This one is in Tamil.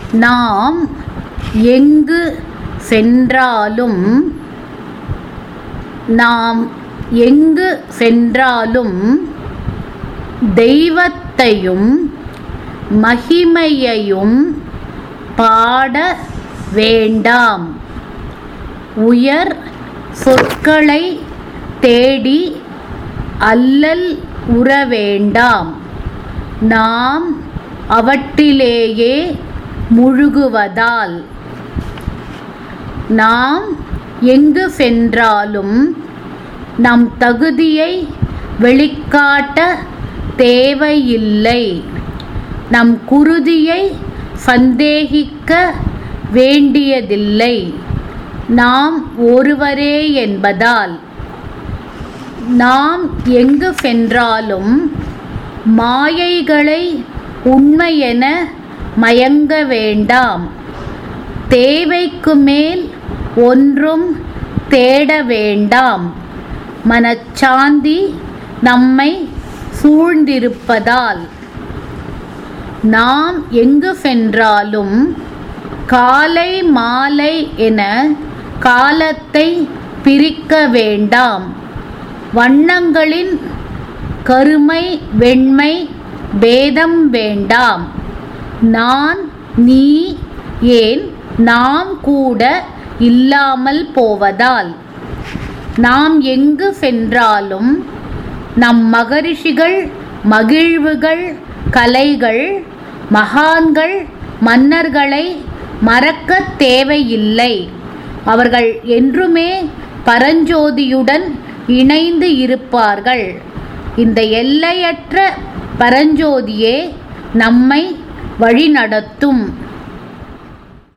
நாம் எங்கு சென்றாலும் நாம் எங்கு சென்றாலும் தெய்வத்தையும் மகிமையையும் பாட வேண்டாம் உயர் சொற்களை தேடி அல்லல் உற வேண்டாம் நாம் அவற்றிலேயே முழுகுவதால் நாம் எங்கு சென்றாலும் நம் தகுதியை வெளிக்காட்ட தேவையில்லை நம் குருதியை சந்தேகிக்க வேண்டியதில்லை நாம் ஒருவரே என்பதால் நாம் எங்கு சென்றாலும் மாயைகளை உண்மையென மயங்க வேண்டாம் தேவைக்கு மேல் ஒன்றும் தேட வேண்டாம் மனச்சாந்தி நம்மை சூழ்ந்திருப்பதால் நாம் எங்கு சென்றாலும் காலை மாலை என காலத்தை பிரிக்க வேண்டாம் வண்ணங்களின் கருமை வெண்மை பேதம் வேண்டாம் நான் நீ ஏன் நாம் கூட இல்லாமல் போவதால் நாம் எங்கு சென்றாலும் நம் மகரிஷிகள் மகிழ்வுகள் கலைகள் மகான்கள் மன்னர்களை மறக்க தேவையில்லை அவர்கள் என்றுமே பரஞ்சோதியுடன் இணைந்து இருப்பார்கள் இந்த எல்லையற்ற பரஞ்சோதியே நம்மை வழிநடத்தும்